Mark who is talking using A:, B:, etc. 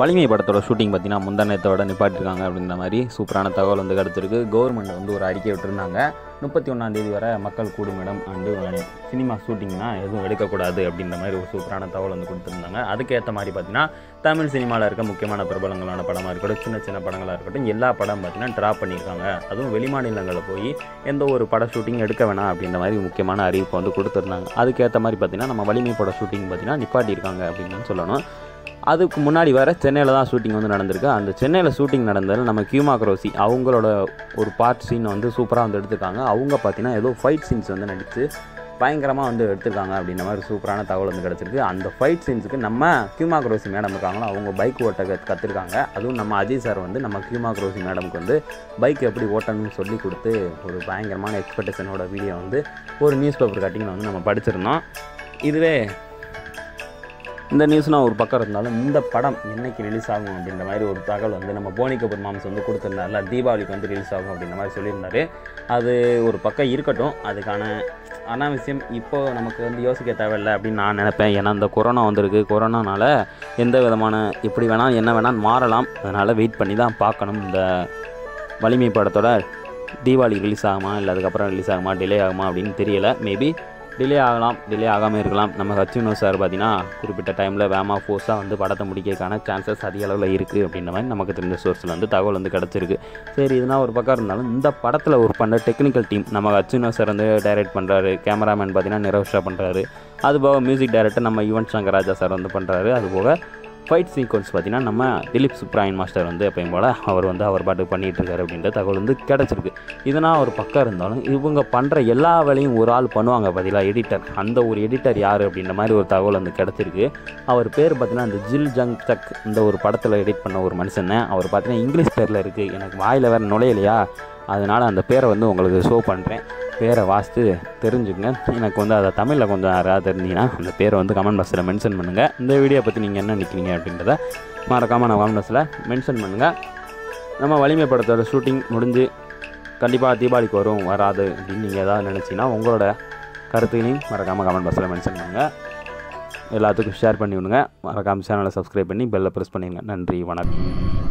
A: வலிமை படத்தோட ஷூட்டிங் பார்த்தீங்கன்னா முந்தானத்தோட நிப்பாட்டிருக்காங்க அப்படின்ற மாதிரி சூப்பரான தகவல் வந்து கிடச்சிருக்கு கவர்மெண்ட் வந்து ஒரு அறிக்கை விட்டுருந்தாங்க முப்பத்தி ஒன்றாந்தேதி வரை மக்கள் கூடும் இடம் அண்டு சினிமா ஷூட்டிங்னா எதுவும் எடுக்கக்கூடாது அப்படின்ற மாதிரி ஒரு சூப்பரான தகவல் வந்து கொடுத்துருந்தாங்க அதுக்கேற்ற மாதிரி பார்த்தீங்கன்னா தமிழ் சினிமாவில் இருக்க முக்கியமான பிரபலங்களான படமாக இருக்கட்டும் சின்ன சின்ன படங்களாக இருக்கட்டும் எல்லா படம் பார்த்தீங்கன்னா ட்ராப் பண்ணியிருக்காங்க அதுவும் வெளிமாநிலங்களில் போய் எந்த ஒரு பட ஷூட்டிங் எடுக்க வேணாம் அப்படின்ற மாதிரி முக்கியமான அறிவிப்பு வந்து கொடுத்துருந்தாங்க அதுக்கேற்ற மாதிரி பார்த்தீங்கன்னா நம்ம வலிமை பட ஷூட்டிங் பார்த்தீங்கன்னா நிப்பாட்டியிருக்காங்க அப்படின்னு தான் சொல்லணும் அதுக்கு முன்னாடி வர சென்னையில் தான் ஷூட்டிங் வந்து நடந்திருக்கு அந்த சென்னையில் ஷூட்டிங் நடந்ததில் நம்ம கியூமா குரோசி அவங்களோட ஒரு பார்ட் சீன் வந்து சூப்பராக வந்து எடுத்திருக்காங்க அவங்க பார்த்தீங்கன்னா ஏதோ ஃபைட் சீன்ஸ் வந்து நடித்து பயங்கரமாக வந்து எடுத்திருக்காங்க அப்படின்ற மாதிரி சூப்பரான தகவல் வந்து கிடச்சிருக்கு அந்த ஃபைட் சீன்ஸுக்கு நம்ம கியூமா குரோசி மேடம் இருக்காங்களோ அவங்க பைக் ஓட்ட கத் கற்றுருக்காங்க அதுவும் நம்ம அஜய் சார் வந்து நம்ம கியூமா குரோசி மேடமுக்கு வந்து பைக் எப்படி ஓட்டணும்னு சொல்லி கொடுத்து ஒரு பயங்கரமான எக்ஸ்பெக்டேஷனோட வீடியோ வந்து ஒரு நியூஸ் பேப்பர் கட்டிங்கில் வந்து நம்ம படிச்சிருந்தோம் இதுவே இந்த நியூஸ்னால் ஒரு பக்கம் இருந்தாலும் இந்த படம் என்னைக்கு ரிலீஸ் ஆகும் அப்படின்ற மாதிரி ஒரு தகவல் வந்து நம்ம போனி கபூர் மாம்ஸ் வந்து கொடுத்துருந்தாருல தீபாவளிக்கு வந்து ரிலீஸ் ஆகும் அப்படின்ற மாதிரி சொல்லியிருந்தாரு அது ஒரு பக்கம் இருக்கட்டும் அதுக்கான அனாவசியம் இப்போ நமக்கு வந்து யோசிக்க தேவையில்லை அப்படின்னு நான் நினைப்பேன் ஏன்னா இந்த கொரோனா வந்திருக்கு கொரோனானால எந்த விதமான எப்படி வேணால் என்ன வேணால் மாறலாம் அதனால் வெயிட் பண்ணி தான் பார்க்கணும் இந்த வலிமை படத்தோட தீபாவளி ரிலீஸ் ஆகுமா இல்லை அதுக்கப்புறம் ரிலீஸ் ஆகுமா டிலே ஆகுமா அப்படின்னு தெரியல மேபி டிலே ஆகலாம் டிலே ஆகாமல் இருக்கலாம் நம்ம ஹச்சுனோ சார் பார்த்தீங்கன்னா குறிப்பிட்ட டைமில் வேமா ஃபோர்ஸாக வந்து படத்தை முடிக்கிறதுக்கான சான்சஸ் அதிக அளவில் இருக்குது அப்படின்ற மாதிரி நமக்கு தெரிஞ்ச சோர்ஸில் வந்து தகவல் வந்து கிடச்சிருக்கு சரி இதுனா ஒரு பக்கம் இருந்தாலும் இந்த படத்தில் ஒரு பண்ண டெக்னிக்கல் டீம் நம்ம ஹச்சுனோ சார் வந்து டைரக்ட் பண்ணுறாரு கேமராமேன் பார்த்தீங்கன்னா நிரவ்ஷா பண்ணுறாரு அது போக மியூசிக் டைரக்டர் நம்ம யுவன் சங்கர் ராஜா சார் வந்து பண்ணுறாரு அது போக ஃபைட் சீக்வன்ஸ் பார்த்தீங்கன்னா நம்ம திலீப் சுப்ராயன் மாஸ்டர் வந்து எப்பயும் போல் அவர் வந்து அவர் பாட்டு பண்ணிகிட்டு இருக்காரு அப்படின்ற தகவல் வந்து கிடச்சிருக்கு இதனால் ஒரு பக்கம் இருந்தாலும் இவங்க பண்ணுற எல்லா வேலையும் ஒரு ஆள் பண்ணுவாங்க பார்த்தீங்களா எடிட்டர் அந்த ஒரு எடிட்டர் யார் அப்படின்ற மாதிரி ஒரு தகவல் வந்து கிடச்சிருக்கு அவர் பேர் பார்த்தீங்கன்னா இந்த ஜில் ஜங் சக் இந்த ஒரு படத்தில் எடிட் பண்ண ஒரு மனுஷன் அவர் பார்த்தீங்கன்னா இங்கிலீஷ் பேரில் இருக்குது எனக்கு வாயில் வேறு நுழையலையா அதனால் அந்த பேரை வந்து உங்களுக்கு ஷோ பண்ணுறேன் பேரை வாசித்து தெரிஞ்சுக்கங்க எனக்கு வந்து அதை தமிழில் கொஞ்சம் யாராவது தெரிஞ்சிங்கன்னா அந்த பேரை வந்து கமெண்ட் பாக்ஸில் மென்ஷன் பண்ணுங்கள் இந்த வீடியோ பற்றி நீங்கள் என்ன நினைக்கிறீங்க அப்படின்றத மறக்காமல் நான் கமெண்ட் பாக்ஸில் மென்ஷன் பண்ணுங்கள் நம்ம வலிமை படத்தோட ஷூட்டிங் முடிஞ்சு கண்டிப்பாக தீபாவளிக்கு வரும் வராது அப்படின்னு நீங்கள் ஏதாவது நினச்சிங்கன்னா உங்களோட கருத்துக்களையும் மறக்காமல் கமெண்ட் பாக்ஸில் மென்ஷன் பண்ணுங்கள் எல்லாத்துக்கும் ஷேர் பண்ணி விடுங்க மறக்காமல் சேனலை சப்ஸ்கிரைப் பண்ணி பெல்லை ப்ரெஸ் பண்ணிடுங்க நன்றி வணக்கம்